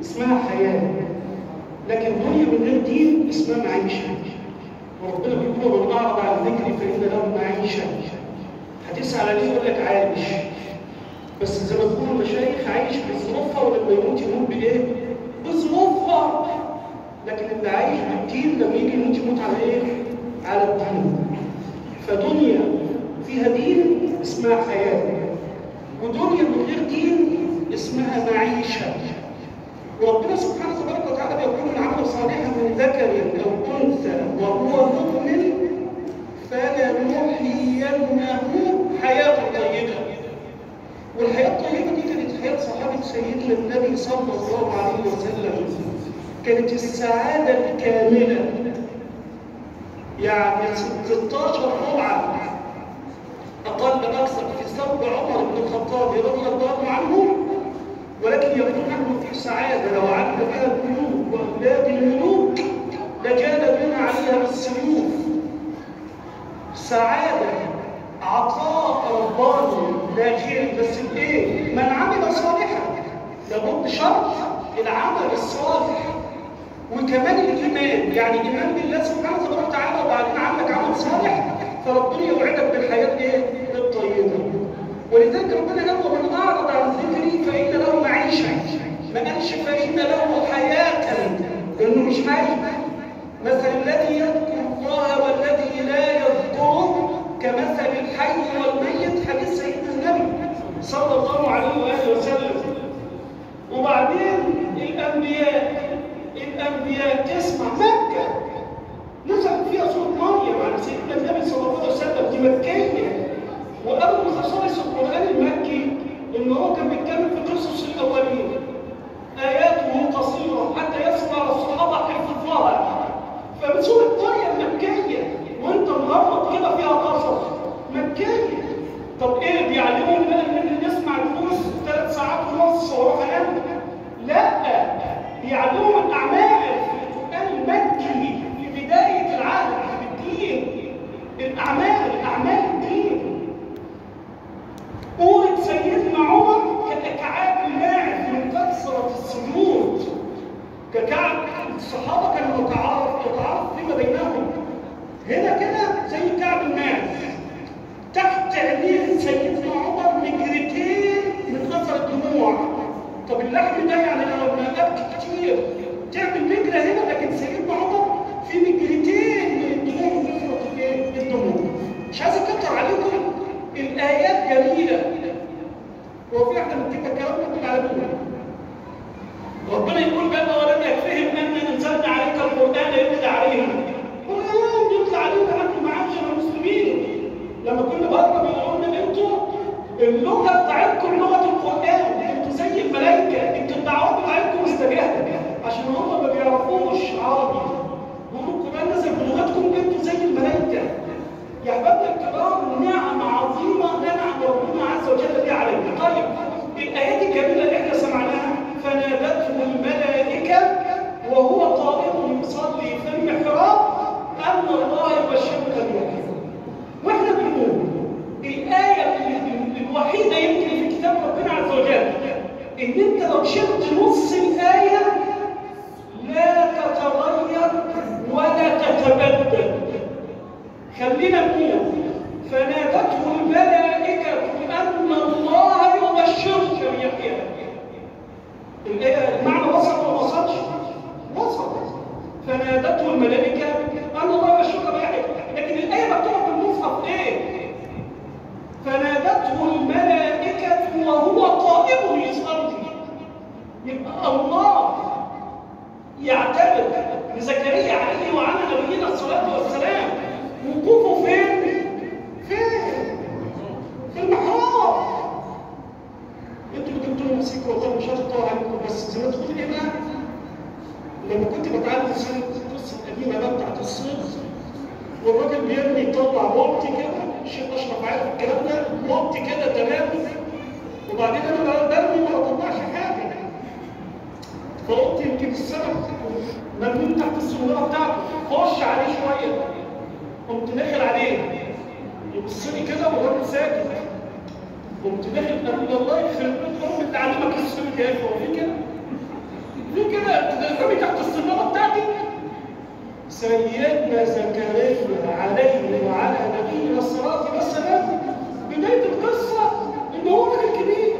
اسمها حياه لكن دنيا من غير دين اسمها معيشه وربنا بيقول من اعرض عن ذكري فان له معيشه هتسال عليه يقول لك عايش بس زي ما تقول المشايخ عايش بظروفها ولما يموت يموت بايه؟ بظروفها لكن اللي عايش بالدين لما يجي يموت يموت على ايه؟ على الدين فدنيا فيها دين اسمها حياه ودنيا من غير دين اسمها معيشه وربنا سبحانه تبارك وتعالى بيقول من عمل صالحا من ذكر او انثى وهو مؤمن فلنحيينه حياه طيبه والحياه الطيبه دي كانت حياه صحابه سيدنا النبي صلى الله عليه وسلم كانت السعاده الكامله يعني 16 ربعه اقل اكثر في ثوب عمر بن الخطاب رضي الله عنه ولكن يكون نحن في سعادة لو علم بها الملوك وأولاد الملوك لجاد بنا عليها بالسيوف سعادة عطاء رباني لا شيء بس الايه؟ من عمل صالحا لابد شرط العمل الصالح وكمان الايمان يعني ايمان بالله سبحانه وتعالى وبعدين عندك عمل صالح فربنا يوعدك بالحياه ايه؟ الطيبه ولذلك ربنا قال ومن اعرض عن ذكري فان له معيشه ما قالش فان له حياه لانه مش عايش مثل الذي يذكر الله والذي لا يذكره كمثل الحي والميت حديث سيدنا النبي صلى الله عليه واله وسلم وبعدين الانبياء الانبياء تسمع مكه نزلت فيها سوره مريم على سيدنا النبي صلى الله عليه وسلم دي مكيه وأول خصائص القرآن المكي إن هو كان بيتكلم في قصص الأولين آياته قصيرة حتى يسمع الصحابة حفظها فسورة مريم مكية وأنت مغمض كده فيها قصص مكية طب إيه اللي بيعلمهم بقى إن نسمع دروس ثلاث ساعات ونص وأروح أنام؟ لا بيعلمهم الأعمال في القرآن المكي في بداية العهد بالدين الأعمال أعمال الدين قوة سيدنا عمر ككعاب الماعز من كثرة السجود ككعب الصحابة كانوا يتعارف يتعارف فيما بينهم هنا كده زي كعب الماعز تحت عينين سيدنا عمر نجرتين من اثر الدموع طب اللحم ده يعني لو ابكي كتير تعمل نجرة هنا لكن سيدنا عمر في نجرتين من الدموع من كثرة الدموع مش عايز اكتر عليكم الآيات جميلة وفي احنا من كده الكلام ده تعلمونه ربنا يقول بقى ولم يكفهم أن نزلنا عليك القرآن يتلى عليهم قرآن يتلى عليهم أنتم معاشر المسلمين لما كنا بره بيقولوا لنا انتوا اللغة بتاعتكم لغة القرآن انتوا زي الملائكة انتوا الدعوات بتاعتكم مستجابة عشان هم ما بيعرفوش عربي بيقولوا القرآن نزل بلغتكم انتوا زي الملائكة يا احبابنا الكرام نعمة عظيمة ننعم ربنا عز وجل بها علينا. طيب الآيات الجميلة اللي احنا سمعناها فنادته الملائكة وهو قائم يصلي في المحراب أن الله يبشرك بيحيى. واحنا بنقول الآية الوحيدة يمكن في كتاب ربنا عز وجل إن أنت لو شلت نص الآية لا تتغير ولا تتبدل. خلينا نقول فنادته الملائكة أن الله يبشرك بيحيى الآية المعنى وصل ولا وصلش؟ وصل فنادته الملائكة أن الله يبشرك بيحيى لكن الآية مكتوبة في المصحف إيه؟ فنادته الملائكة وهو قائم يصلي يبقى الله يعتبر لزكريا عليه وعلى نبينا الصلاة والسلام وقوفه فين؟ فين؟ في المحراب انتوا اللي جبتوا نفسكم والله مش عايز اطول عليكم بس زي ما تقول ايه بقى؟ لما كنت بتعلم سنة القصة القديمة بقى بتاعت الصيد والراجل بيرمي يطلع بوطي كده الشيخ اشرف عارف الكلام ده بوطي كده تمام وبعدين انا برمي ما بطلعش حاجة فقلت يمكن السمك مرمي تحت السنارة بتاعته خش عليه شوية قمت داخل عليه يبص لي كده والراجل ساكت قمت داخل قال لي الله يخرب بيت امك تعلمك السمك يا اخي هو في كده؟ في كده تدربي تحت السناره بتاعتي سيدنا زكريا عليه وعلى نبينا الصلاه والسلام بدايه القصه ان هو راجل كبير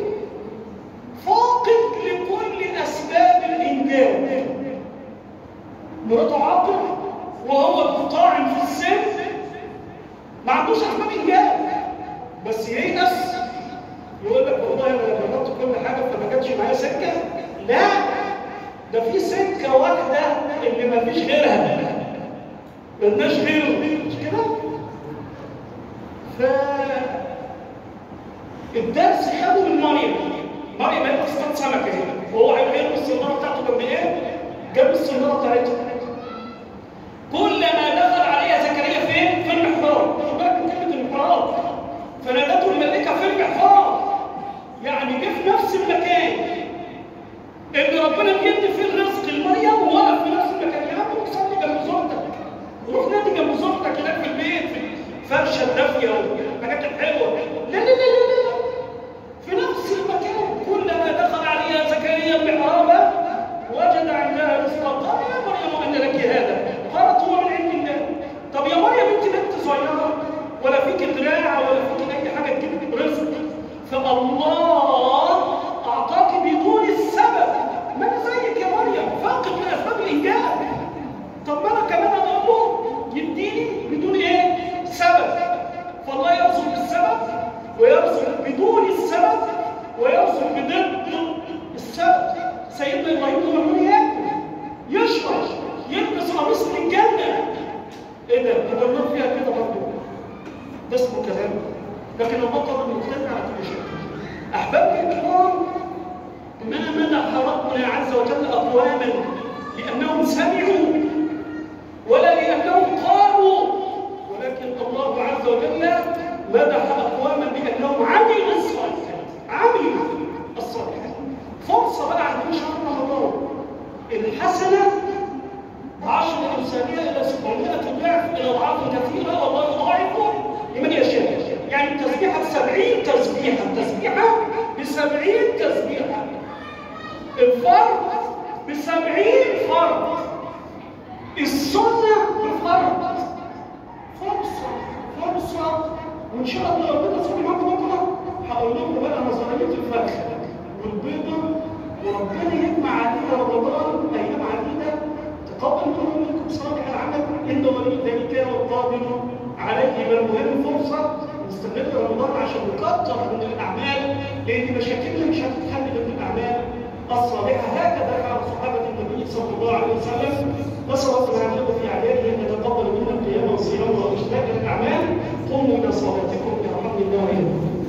فاقد لكل اسباب الانجاب مراته عاقل وهو طاعن في السن ما عندوش اسباب انجاب بس ييأس يقول لك والله انا جربت كل حاجه فما جاتش معايا سكه لا ده في سكه واحده اللي ما فيش غيرها ملناش غيره مش كده؟ ف الدرس خده من مريم مريم هي تصطاد سمكه هنا وهو هيرمي السناره بتاعته جنب ايه؟ جنب السناره بتاعتها كلما دخل عليها زكريا فين؟ في المحراب خد بالك من كلمه المحراب فنادته الملكه في المحراب يعني جه في نفس المكان اللي ربنا بيدي فيه الرزق لمريم ووقف في نفس المكان يا عم روح صلي جنب زوجتك روح نادي جنب زوجتك هناك في البيت في الفرشه الدافيه والحاجات الحلوه لا لا لا لا لا في نفس المكان كلما دخل عليها زكريا المحراب وجد عندها رزقا قال يا مريم ان لك هذا قالت هو من عند الله طب يا مريم انت بنت صغيره ولا فيك دراع ولا فيك اي حاجه تجيب رزق فالله اعطاك بدون السبب ما انا زيك يا مريم فاقد من اسباب الانجاب طب ما انا كمان انا اقول له يديني بدون ايه؟ سبب فالله يرزق بالسبب ويرزق بدون السبب ويرزق بضد السبب سيدنا ابراهيم لما يقول ياكل يشرب يلبس قميص من الجنه ايه ده؟ هو النار فيها كده برضه ده اسمه كلام لكن الله قادر مقتدر على كل شيء احبابي الكرام ما مدح ربنا عز وجل اقواما لانهم سمعوا ولا لانهم قالوا ولكن الله عز وجل مدح اقواما بانهم عملوا الصالحات عملوا الصالحات فرصه بقى عندنا شهر رمضان الحسنه عشر امثالها الى 700 ضعف الى اضعاف كثيره والله يضاعف لمن يشاء يعني التسبيحه ب 70 تسبيحه التسبيحه ب 70 تسبيحه الفرد ب 70 فرد السنه بفرد فرصه فرصه وان شاء الله لو كده صلي معاكم بكره هقول لكم بقى نظريه الفرخه والبيضه وربنا يجمع علينا رمضان ايام عديده تقبل كل منكم صالح العمل ان ولي ذلك والقادر عليه فالمهم فرصه نستغل رمضان عشان نكتر من الاعمال لان مشاكلنا مش هتتحل غير بالاعمال الصالحه هكذا فعل صحابه النبي صلى الله عليه وسلم نسال الله